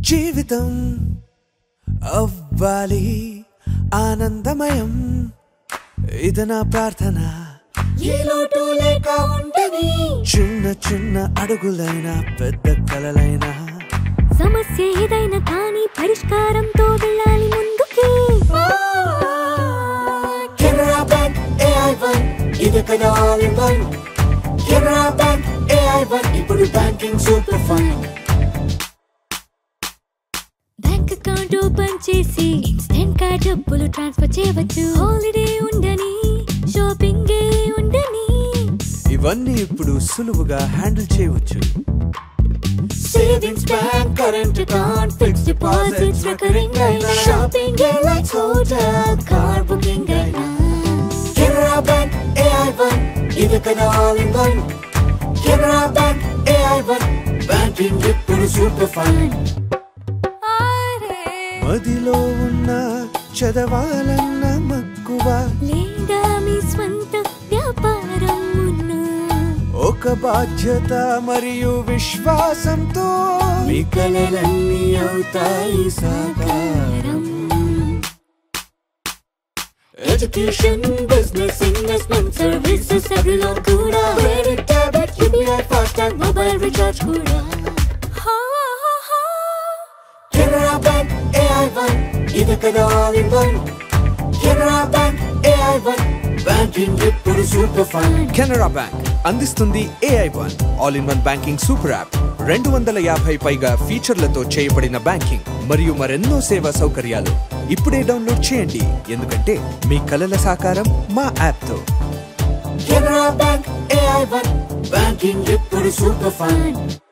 జీవితం అవ్వాలి ఆనందమయం ఇది నా ప్రార్థన ఏ లోటు లేక ఉంటది చిన్న చిన్న అడుగులైన పెద్ద కలలైనా సమస్య ఏదైనా కానీ పరిష్కారంతో వెళ్ళాలి ముందుకి కెనరా బ్యాంక్ ఏఐ వన్ ఇది కదా all in one Canara bank AI one ఇప్పుడు banking super fine bank account open చేసి ఇన్స్టెంట్ గా డబ్బులు ట్రాన్స్ఫర్ చేయవచ్చు హాలిడే ఉండని షాపింగ్ ఉండని ఇవన్నీ ఇప్పుడు సులువుగా హ్యాండిల్ చేయవచ్చు savings bank current account fix deposits recurring అయినా shopping like hotel car booking అయినా కెనరా బ్యాంక్ ఏఐ వన్ ఇది కదా all in one Canara bank AI one banking ఇప్పుడు సూపర్ ఫైన్ మదిలో ఉన్న చదవాలన్న మక్కువ లేదా మీ స్వంత వ్యాపారం ఉన్నా ఒక బాధ్యత మరియు విశ్వాసంతో మీ కలలన్నీ అవుతాయి సాకారం ఎడ్యుకేషన్ బిజినెస్ ఇన్వెస్ట్మెంట్ సర్వీసెస్ అవిలో కూడా credit debit UPI FASTag mobile recharge కూడా కెనరా బ్యాంక్ ఏఐ వన్ ఇది కదా all in one Canara bank AI one banking ఇప్పుడు సూపర్ ఫైన్ కెనరా బ్యాంక్ అందిస్తుంది AI one all in one banking super app రెండు వందల యాభై పైగా ఫీచర్లతో చేయబడిన బ్యాంకింగ్ మరియు మరెన్నో సేవా సౌకర్యాలు ఇప్పుడే డౌన్లోడ్ చేయండి ఎందుకంటే మీ కలల సాకారం మా యాప్తో Canara bank AI one banking ఇప్పుడు సూపర్ ఫైన్